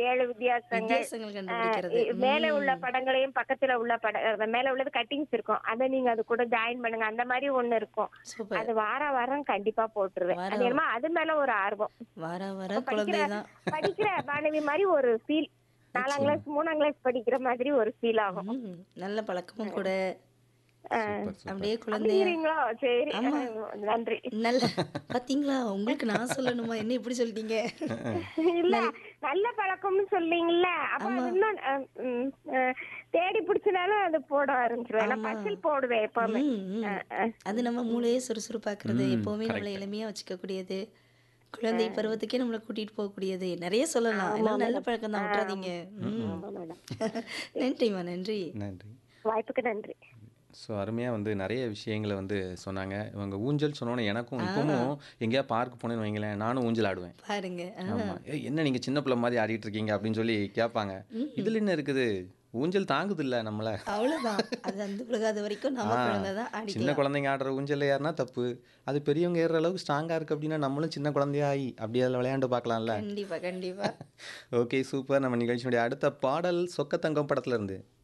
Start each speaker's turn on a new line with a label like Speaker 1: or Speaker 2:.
Speaker 1: ஏழு வித்தியாசங்கள்
Speaker 2: வித்தியாசங்கள் கண்டுபிடிக்கிறது
Speaker 1: அஹ் மேல உள்ள படங்களையும் பக்கத்துல உள்ள பட அஹ் மேல உள்ளது கட்டிங்ஸ் இருக்கும் அதை நீங்க அது கூட ஜாயின் பண்ணுங்க அந்த மாதிரி ஒண்ணு இருக்கும்
Speaker 2: சூப்பர்
Speaker 1: அது வார வாரம் கண்டிப்பா போட்டுருவேன்
Speaker 2: வாரம்
Speaker 1: அது என்னமோ அது மேல ஒரு ஆர்வம்
Speaker 2: வார வார
Speaker 1: படிக்கிற
Speaker 2: குழந்தை தான்
Speaker 1: படிக்கிற மாணவி மாதிரி ஒரு ஃபீல் நாலாம் கிளாஸ் மூணாம் கிளாஸ் படிக்கிற மாதிரி ஒரு ஃபீல் ஆகும்
Speaker 2: ம், நல்ல பழக்கமும் கூட
Speaker 3: சூப்பர் சூப்பர்
Speaker 2: அப்படியே குழந்தை
Speaker 1: அப்படிங்கிறீங்களோ சரி
Speaker 2: ஆமா.
Speaker 1: அஹ் நன்றி
Speaker 2: நல்ல பாத்தீங்களா உங்களுக்கு நான் சொல்லணுமா என்ன இப்படி சொல்லிட்டீங்க
Speaker 1: இல்ல நல்ல பழக்கம்னு சொல்றீங்கல்ல அப்ப அது இன்னும் அஹ், ம், அஹ், தேடி பிடிச்சனாலும் அது போட ஆரம்பிச்சிருவேன் நான்
Speaker 2: ஆமா.
Speaker 1: பசில் போடுவேன் எப்பவுமே
Speaker 2: ம், ம்.
Speaker 1: அஹ், அஹ்.
Speaker 2: அது நம்ம மூளையே சுறுசுறுப்பாக்குறது
Speaker 3: ம்,
Speaker 2: எப்பவுமே நம்மளை
Speaker 3: correct.
Speaker 2: எளிமையா வச்சுக்க கூடியது குழந்தை பருவத்துக்கே நம்மளை கூட்டிட்டு போகக்கூடியது நிறைய சொல்லலாம் எல்லாம் நல்ல பழக்கம் தான் விட்டுறாதீங்க ம்.
Speaker 1: ஆமா மேடம்
Speaker 2: நன்றிம்மா நன்றி
Speaker 3: நன்றி
Speaker 1: வாய்ப்புக்கு நன்றி
Speaker 3: ஸோ அருமையாக வந்து நிறைய விஷயங்களை வந்து சொன்னாங்க இவங்க ஊஞ்சல் சொன்னோன்னே எனக்கும் இப்பவும் எங்கேயா பார்க் போனேன்னு வைங்களேன் நானும் ஊஞ்சல் ஆடுவேன்
Speaker 2: பாருங்க ஆ,
Speaker 3: ஆமாம் என்ன நீங்கள் சின்ன பிள்ளை மாதிரி ஆடிட்டு இருக்கீங்க அப்படின்னு சொல்லி கேட்பாங்க இதில் என்ன இருக்குது ஊஞ்சல் தாங்குது இல்லை நம்மளை
Speaker 2: அவ்வளவுதான் அது அந்த விழுகாத வரைக்கும் நம்ம
Speaker 3: ஆ,
Speaker 2: குழந்தை தான்
Speaker 3: சின்ன
Speaker 2: ஆடிக்கலாம்
Speaker 3: குழந்தைங்க ஆடுற ஊஞ்சல் ஏறினா தப்பு அது பெரியவங்க ஏறுற அளவுக்கு ஸ்ட்ராங்காக இருக்குது அப்படின்னா நம்மளும் சின்ன குழந்தையா ஆகி அப்படி அதில் விளையாண்டு பார்க்கலாம்ல
Speaker 2: கண்டிப்பா கண்டிப்பா
Speaker 3: ஓகே சூப்பர் நம்ம நிகழ்ச்சியுடைய அடுத்த பாடல் சொக்கத்தங்கம் படத்துல இருந்து